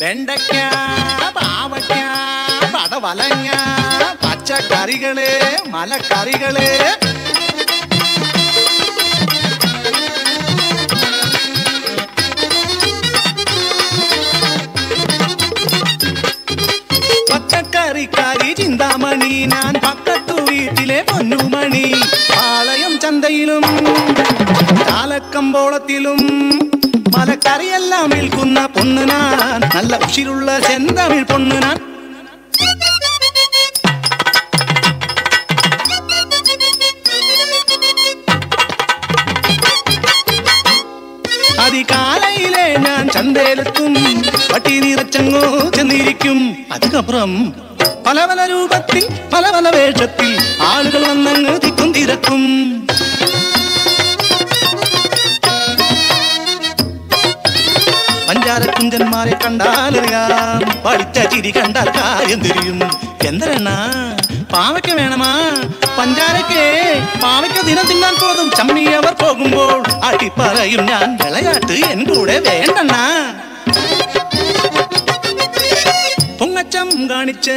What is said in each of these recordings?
വെണ്ടയ്ക്ക പാവയ്ക്ക പടവലങ്ങ പച്ചക്കറികള് മലക്കറികള് പച്ചക്കറിക്കാരി ചിന്താമണി ഞാൻ പക്കത്തു വീട്ടിലെ പൊന്നുമണി പാളയം ചന്തയിലും ചാലക്കമ്പോളത്തിലും മലക്കറിയെല്ലാം വിൽക്കുന്ന പൊണ്ണു ഞാൻ നല്ല ഉഷിരുള്ള ചെന്തമിഴ് പൊണ്ണു ഞാൻ അതികാലയിലെ ഞാൻ ചന്തയിലെത്തും പട്ടി നിറച്ചങ്ങോ ചെന്നിരിക്കും അതിനപ്പുറം പല പല രൂപത്തിൽ പല പല വേഷത്തിൽ ആളുകൾ വന്നങ്ങ് തിക്കും തിരക്കും പഞ്ചാരക്കുഞ്ചന്മാരെ കണ്ടാലറിയാം പഠിച്ച ചിരി കണ്ടാൽ കാര്യം തിരിയും എന്തരണ്ണ പാവയ്ക്ക വേണമാ പഞ്ചാരക്കേ പാവയ്ക്ക ദിനം തിന്നാൻ പോകും ചമ്മി അവർ പോകുമ്പോൾ അടിപ്പറയും ഞാൻ വിളയാട്ട് എൻ കൂടെ വേണ്ടണ്ണ പൊങ്ങച്ചം കാണിച്ച്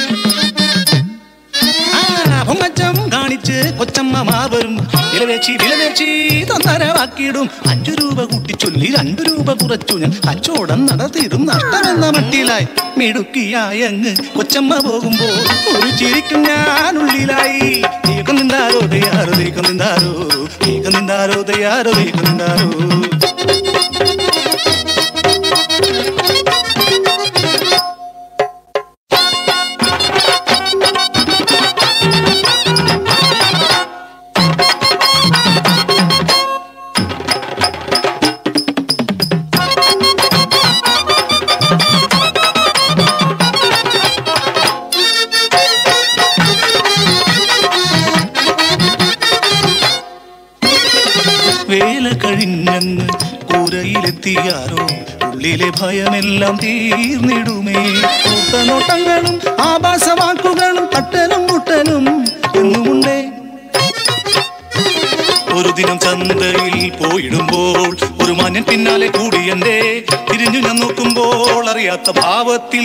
ആ, പൊങ്ങച്ചം കാണിച്ച് കൊച്ചമ്മ മാവരും വിലവേച്ചി വിലവേച്ചി തൊന്നരവാക്കിയിടും അഞ്ചു രൂപ കൂട്ടി ചൊല്ലി രണ്ടു രൂപ കുറച്ചു ഞാൻ കച്ചവടം നടത്തിയിടും നഷ്ടമെന്ന മട്ടിലായി മിടുക്കിയായി അങ്ങ് കൊച്ചമ്മ പോകുമ്പോൾ ഒരു ചിരിക്കും ഞാൻ ഉള്ളിലായി നീക്കം നിന്നാരോ ദയാരോ നീക്കം നിന്നാരോ നീക്കം നിന്നാരോ ദയാരോ നീക്കം നിന്നാരോ വേല കഴിഞ്ഞങ്ങ് കൂരയിലെത്തിയാരോ ഉള്ളിലെ ഭയമെല്ലാം തീർന്നിടുമേ നോട്ടങ്ങളും ആഭാസവാക്കുകളും തട്ടലും മുട്ടലും എന്നുമുണ്ടേ ഒരു ദിനം ചന്തയിൽ പോയിടുമ്പോൾ ഒരു മാന്യൻ പിന്നാലെ കൂടി എന്റെ തിരിഞ്ഞു ഞാൻ നോക്കുമ്പോൾ അറിയാത്ത ഭാവത്തിൽ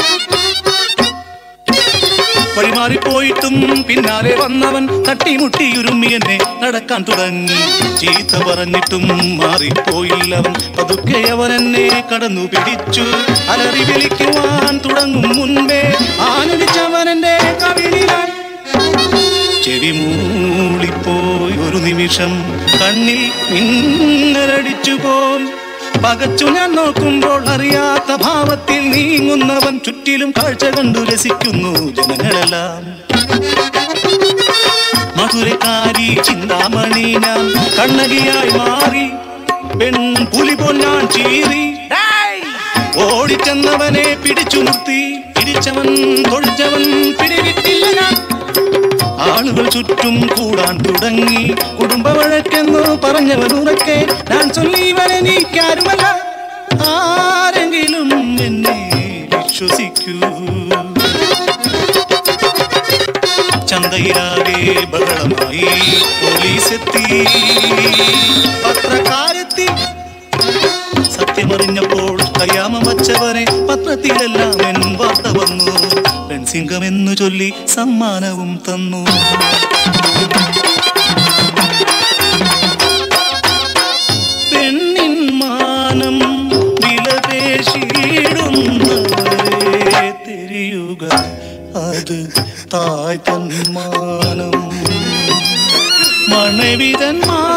വഴിമാറിപ്പോയിട്ടും പിന്നാലെ വന്നവൻ തട്ടിമുട്ടിയുരുമ്മി എന്നെ നടക്കാൻ തുടങ്ങി ചീത്ത പറഞ്ഞിട്ടും മാറിപ്പോയില്ലവൻ പതുക്കെ അവൻ എന്നെ കടന്നു പിടിച്ചു അലറി വിളിക്കുവാൻ തുടങ്ങും മുൻപേ ആനടിച്ചവൻ എന്റെ കവിളിലായി ചെവി മൂളിപ്പോയി ഒരു നിമിഷം കണ്ണിൽ മിന്നലടിച്ചു പോൽ പകച്ചു ഞാൻ നോക്കുമ്പോൾ അറിയാത്ത ഭാവത്തിൽ നീങ്ങുന്നവൻ ചുറ്റിലും കാഴ്ച കണ്ടു രസിക്കുന്നു ജനങ്ങളെല്ലാം മധുരക്കാരി ചിന്താമണി ഞാൻ കണ്ണകിയായി മാറി പെൺ പുലി പോൽ ഞാൻ ചീറി ഓടിച്ചെന്നവനെ പിടിച്ചു നിർത്തി പിടിച്ചവൻ തൊഴിച്ചവൻ പിടികിട്ടില്ല ഞാൻ ആളുകൾ ചുറ്റും കൂടാൻ തുടങ്ങി കുടുംബ വഴക്കെന്ന് പറഞ്ഞവൻ ഉറക്കെ ഞാൻ ചൊല്ലിവനെ നീക്കാരുമല്ല ആരെങ്കിലും എന്നെ വിശ്വസിക്കൂ ചന്തയിലാകെ ബഹളമായി പോലീസ് എത്തി പത്രക്കാരെത്തി സത്യമറിഞ്ഞപ്പോൾ കയ്യാമ വച്ചവനെ പത്രത്തിലെല്ലാം എൻ വാർത്ത വന്നു പെൺസിംഗം എന്നു ചൊല്ലി സമ്മാനവും തന്നു പെണ്ണിൻ മാനം വിലപേശിയിടുന്നവരെ തിരിയുക അത് തായ് തന്മാനം മണവിതന്മാർ